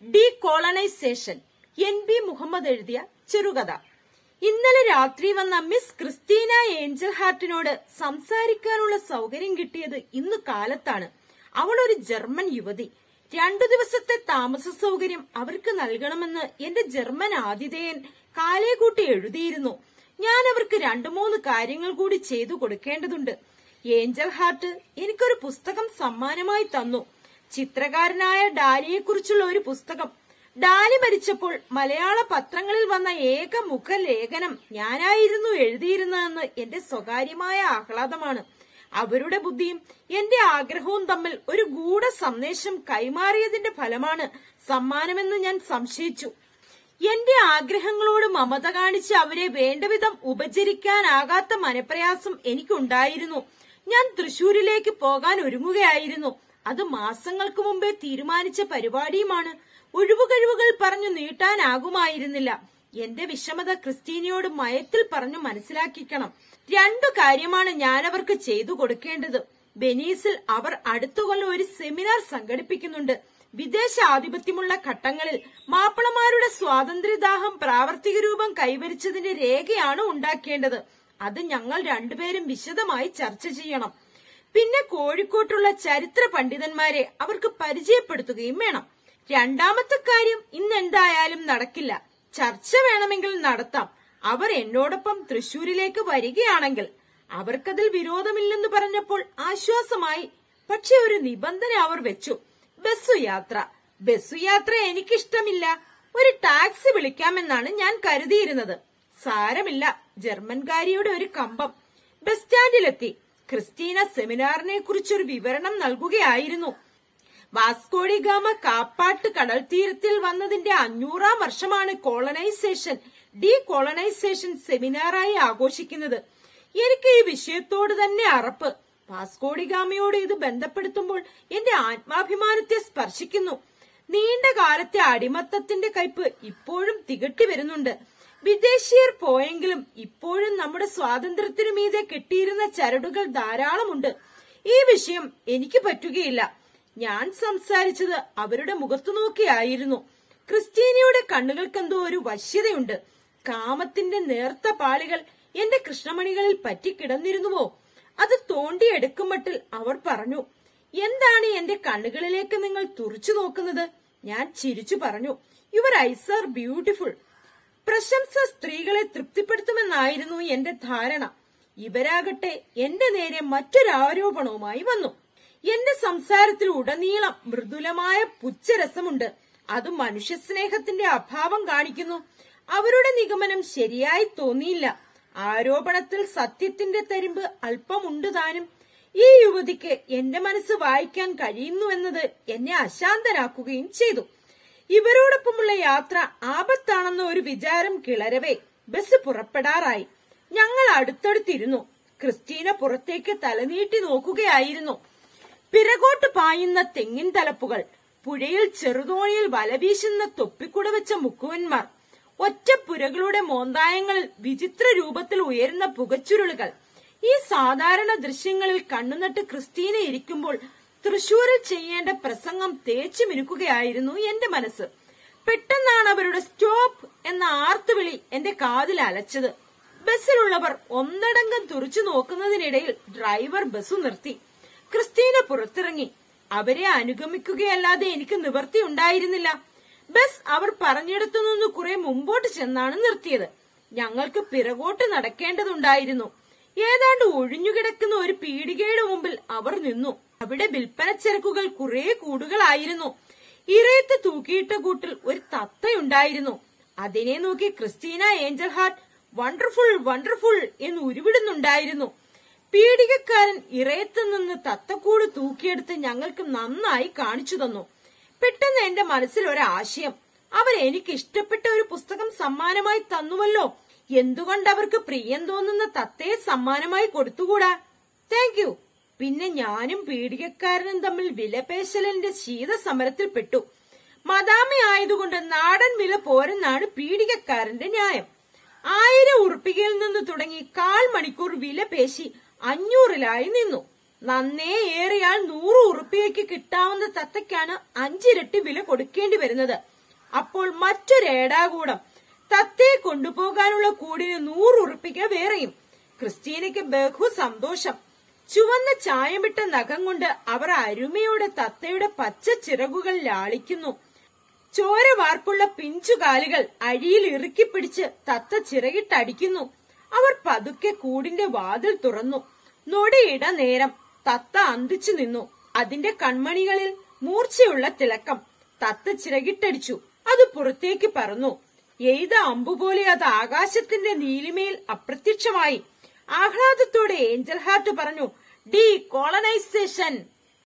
decolonisation N B Muhammad എഴുതിയ ചെറുകഥ ഇന്നലെ രാത്രി വന്ന മിസ് ക്രിസ്റ്റീന ഏഞ്ചൽ ഹാർട്ടിനോട് സംസാരിക്കാനുള്ള സൗകര്യം കിട്ടിയത് ഇന്ന് കാലത്താണ് അവൾ ഒരു ജർമ്മൻ യുവതി രണ്ടു ദിവസത്തെ താമസ സൗകര്യം അവർക്ക് നൽകണമെന്ന് എന്റെ ജർമ്മൻ ആതിഥേയൻ കാലേകൂട്ടി എഴുതിയിരുന്നു ഞാൻ അവർക്ക് രണ്ടു മൂന്ന് കാര്യങ്ങൾ കൂടി ചെയ്തു കൊടുക്കേണ്ടതുണ്ട് ഏഞ്ചൽ ഹാർട്ട് എനിക്കൊരു പുസ്തകം സമ്മാനമായി തന്നു ചിത്രകാരനായ ഡാലിയെക്കുറിച്ചുള്ള ഒരു പുസ്തകം ഡാലി മരിച്ചപ്പോൾ മലയാള പത്രങ്ങളിൽ വന്ന ഏക മുഖലേഖനം ഞാനായിരുന്നു എഴുതിയിരുന്നതെന്ന് എന്റെ സ്വകാര്യമായ ആഹ്ലാദമാണ് അവരുടെ ബുദ്ധിയും എന്റെ ആഗ്രഹവും തമ്മിൽ ഒരു ഗൂഢ സന്ദേശം കൈമാറിയതിന്റെ ഫലമാണ് സമ്മാനമെന്ന് ഞാൻ സംശയിച്ചു എന്റെ ആഗ്രഹങ്ങളോട് മമത കാണിച്ച് അവരെ വേണ്ടവിധം ഉപചരിക്കാനാകാത്ത മനപ്രയാസം എനിക്കുണ്ടായിരുന്നു ഞാൻ തൃശൂരിലേക്ക് പോകാൻ ഒരുങ്ങുകയായിരുന്നു അത് മാസങ്ങൾക്ക് മുമ്പേ തീരുമാനിച്ച പരിപാടിയുമാണ് ഒഴിവുകഴിവുകൾ പറഞ്ഞു നീട്ടാനാകുമായിരുന്നില്ല എന്റെ വിഷമത ക്രിസ്റ്റീനയോട് മയത്തിൽ പറഞ്ഞു മനസ്സിലാക്കിക്കണം രണ്ടു കാര്യമാണ് ഞാൻ അവർക്ക് ചെയ്തു കൊടുക്കേണ്ടത് ബെനീസിൽ അവർ അടുത്ത കൊല്ലം ഒരു സെമിനാർ സംഘടിപ്പിക്കുന്നുണ്ട് വിദേശ ആധിപത്യമുള്ള ഘട്ടങ്ങളിൽ മാപ്പിളമാരുടെ സ്വാതന്ത്ര്യദാഹം പ്രാവർത്തിക രൂപം കൈവരിച്ചതിന്റെ രേഖയാണ് ഉണ്ടാക്കേണ്ടത് അത് ഞങ്ങൾ രണ്ടുപേരും വിശദമായി ചർച്ച ചെയ്യണം പിന്നെ കോഴിക്കോട്ടുള്ള ചരിത്ര പണ്ഡിതന്മാരെ അവർക്ക് പരിചയപ്പെടുത്തുകയും വേണം രണ്ടാമത്തെ കാര്യം ഇന്ന് എന്തായാലും നടക്കില്ല ചർച്ച വേണമെങ്കിൽ നടത്താം അവർ എന്നോടൊപ്പം തൃശൂരിലേക്ക് വരികയാണെങ്കിൽ അവർക്കതിൽ വിരോധമില്ലെന്ന് പറഞ്ഞപ്പോൾ ആശ്വാസമായി പക്ഷെ ഒരു നിബന്ധന അവർ വെച്ചു ബസ്സു യാത്ര ബസ്സു യാത്ര എനിക്കിഷ്ടമില്ല ഒരു ടാക്സി വിളിക്കാമെന്നാണ് ഞാൻ കരുതിയിരുന്നത് സാരമില്ല ജർമ്മൻകാരിയുടെ ഒരു കമ്പം ബസ് സ്റ്റാൻഡിലെത്തി ക്രിസ്റ്റീന സെമിനാറിനെ കുറിച്ചൊരു വിവരണം നൽകുകയായിരുന്നു വാസ്കോഡി ഗാമ കാപ്പാട്ട് കടൽ തീരത്തിൽ വന്നതിന്റെ അഞ്ഞൂറാം വർഷമാണ് കോളനൈസേഷൻ ഡീ കോളനൈസേഷൻ സെമിനാറായി ആഘോഷിക്കുന്നത് എനിക്ക് ഈ വിഷയത്തോട് തന്നെ അറപ്പ് വാസ്കോഡി ഗാമയോട് ഇത് ബന്ധപ്പെടുത്തുമ്പോൾ എന്റെ ആത്മാഭിമാനത്തെ സ്പർശിക്കുന്നു നീണ്ട കാലത്തെ അടിമത്തത്തിന്റെ കയ്പ് ഇപ്പോഴും തികട്ടി വരുന്നുണ്ട് വിദേശീയർ പോയെങ്കിലും ഇപ്പോഴും നമ്മുടെ സ്വാതന്ത്ര്യത്തിനു മീതെ കെട്ടിയിരുന്ന ചരടുകൾ ധാരാളമുണ്ട് ഈ വിഷയം എനിക്ക് പറ്റുകയില്ല ഞാൻ സംസാരിച്ചത് അവരുടെ മുഖത്തു നോക്കിയായിരുന്നു ക്രിസ്റ്റീനയുടെ കണ്ണുകൾക്കെന്തോ ഒരു വശ്യതയുണ്ട് കാമത്തിന്റെ നേർത്ത പാളികൾ എന്റെ കൃഷ്ണമണികളിൽ പറ്റിക്കിടന്നിരുന്നുവോ അത് തോണ്ടിയെടുക്കും മട്ടിൽ അവർ പറഞ്ഞു എന്താണ് എന്റെ കണ്ണുകളിലേക്ക് നിങ്ങൾ തുറച്ചു നോക്കുന്നത് ഞാൻ ചിരിച്ചു പറഞ്ഞു യുവർ ഐസ് ആർ ബ്യൂട്ടിഫുൾ പ്രശംസ സ്ത്രീകളെ തൃപ്തിപ്പെടുത്തുമെന്നായിരുന്നു എന്റെ ധാരണ ഇവരാകട്ടെ എന്റെ നേരെ മറ്റൊരു ആരോപണവുമായി വന്നു എന്റെ സംസാരത്തിൽ ഉടനീളം മൃദുലമായ പുച്ഛരസമുണ്ട് അത് മനുഷ്യസ്നേഹത്തിന്റെ അഭാവം കാണിക്കുന്നു അവരുടെ നിഗമനം ശരിയായി തോന്നിയില്ല ആരോപണത്തിൽ സത്യത്തിന്റെ തരിമ്പ് അല്പമുണ്ട് താനും ഈ യുവതിക്ക് എന്റെ മനസ്സ് വായിക്കാൻ കഴിയുന്നുവെന്നത് എന്നെ അശാന്തനാക്കുകയും ചെയ്തു ഇവരോടൊപ്പമുള്ള യാത്ര ആപത്താണെന്ന ഒരു വിചാരം കിളരവേ ബസ് പുറപ്പെടാറായി ഞങ്ങൾ അടുത്തടുത്തിരുന്നു ക്രിസ്റ്റീന പുറത്തേക്ക് തലനീട്ടി നോക്കുകയായിരുന്നു പിറകോട്ട് പായുന്ന തെങ്ങിൻ തലപ്പുകൾ പുഴയിൽ ചെറുതോണിയിൽ വലവീശുന്ന തൊപ്പിക്കുട വെച്ച മുക്കുവന്മാർ ഒറ്റപ്പുരകളുടെ മോന്തായങ്ങളിൽ വിചിത്ര രൂപത്തിൽ ഉയരുന്ന പുകച്ചുരുളുകൾ ഈ സാധാരണ ദൃശ്യങ്ങളിൽ കണ്ണുനട്ട് ക്രിസ്റ്റീന ഇരിക്കുമ്പോൾ തൃശൂരിൽ ചെയ്യേണ്ട പ്രസംഗം തേച്ചു മിനുക്കുകയായിരുന്നു എന്റെ മനസ്സ് പെട്ടെന്നാണ് അവരുടെ സ്റ്റോപ്പ് എന്ന ആർത്തുവിളി എന്റെ കാതിൽ അലച്ചത് ബസ്സിലുള്ളവർ ഒന്നടങ്കം തുറച്ചു നോക്കുന്നതിനിടയിൽ ഡ്രൈവർ ബസ് നിർത്തി ക്രിസ്റ്റീന പുറത്തിറങ്ങി അവരെ അനുഗമിക്കുകയല്ലാതെ എനിക്ക് നിവർത്തി ഉണ്ടായിരുന്നില്ല ബസ് അവർ പറഞ്ഞിടത്തു നിന്ന് കുറെ മുമ്പോട്ട് ചെന്നാണ് നിർത്തിയത് ഞങ്ങൾക്ക് പിറകോട്ട് നടക്കേണ്ടതുണ്ടായിരുന്നു ഏതാണ്ട് ഒഴിഞ്ഞുകിടക്കുന്ന ഒരു പീടികയുടെ മുമ്പിൽ അവർ നിന്നു അവിടെ വിൽപ്പനച്ചരക്കുകൾ കുറെ കൂടുകളായിരുന്നു ഇറയത്ത് തൂക്കിയിട്ട കൂട്ടിൽ ഒരു തത്തയുണ്ടായിരുന്നു അതിനെ നോക്കി Christina Angel Heart wonderful wonderful എന്ന് ഉരുവിടുന്നുണ്ടായിരുന്നു പീഡികക്കാരൻ ഇറയത്ത് നിന്ന് തത്തക്കൂട് തൂക്കിയെടുത്ത് ഞങ്ങൾക്ക് നന്നായി കാണിച്ചു തന്നു പെട്ടെന്ന് എന്റെ മനസ്സിൽ ഒരാശയം അവർ എനിക്ക് ഇഷ്ടപ്പെട്ട ഒരു പുസ്തകം സമ്മാനമായി തന്നുവല്ലോ എന്തുകൊണ്ട് അവർക്ക് പ്രിയം തോന്നുന്ന തത്തയെ സമ്മാനമായി കൊടുത്തുകൂടാ താങ്ക് യു പിന്നെ ഞാനും പീഡികക്കാരനും തമ്മിൽ വിലപേശലിന്റെ ശീതസമരത്തിൽപ്പെട്ടു മദാമ ആയതുകൊണ്ട് നാടൻ വില പോരെന്നാണ് പീഡികക്കാരന്റെ ന്യായം ആയിരം ഉറുപ്പികയിൽ നിന്ന് തുടങ്ങി കാൽ മണിക്കൂർ വില പേശി അഞ്ഞൂറിലായി നിന്നു നന്നേ ഏറിയാൽ നൂറ് ഉറുപ്പികയ്ക്ക് കിട്ടാവുന്ന തത്തയ്ക്കാണ് അഞ്ചിരട്ടി വില കൊടുക്കേണ്ടി വരുന്നത് അപ്പോൾ മറ്റൊരു ഏടാകൂടം തത്തയെ കൊണ്ടുപോകാനുള്ള കൂടിന് നൂറുറുപ്പിക വേറെയും ക്രിസ്റ്റീനയ്ക്ക് ബഹു സന്തോഷം ചുവന്ന ചായമിട്ട നഖം കൊണ്ട് അവർ അരുമയോടെ തത്തയുടെ പച്ച ചിറകുകൾ ലാളിക്കുന്നു ചോര വാർപ്പുള്ള പിഞ്ചുകാലുകൾ അഴിയിൽ ഇറുക്കിപ്പിടിച്ച് തത്ത ചിറകിട്ടടിക്കുന്നു അവർ പതുക്കെ കൂടിന്റെ വാതിൽ തുറന്നു നൊടിയിട നേരം തത്ത അന്തിച്ചു നിന്നു അതിന്റെ കൺമണികളിൽ മൂർച്ചയുള്ള തിളക്കം തത്ത ചിറകിട്ടടിച്ചു അത് പുറത്തേക്ക് പറന്നു എയ്ത അമ്പുപോലെ അത് ആകാശത്തിന്റെ നീലിമയിൽ അപ്രത്യക്ഷമായി ആഹ്ലാദത്തോടെ ഏഞ്ചൽ ഹാർട്ട് പറഞ്ഞു ഡി കോളനൈസേഷൻ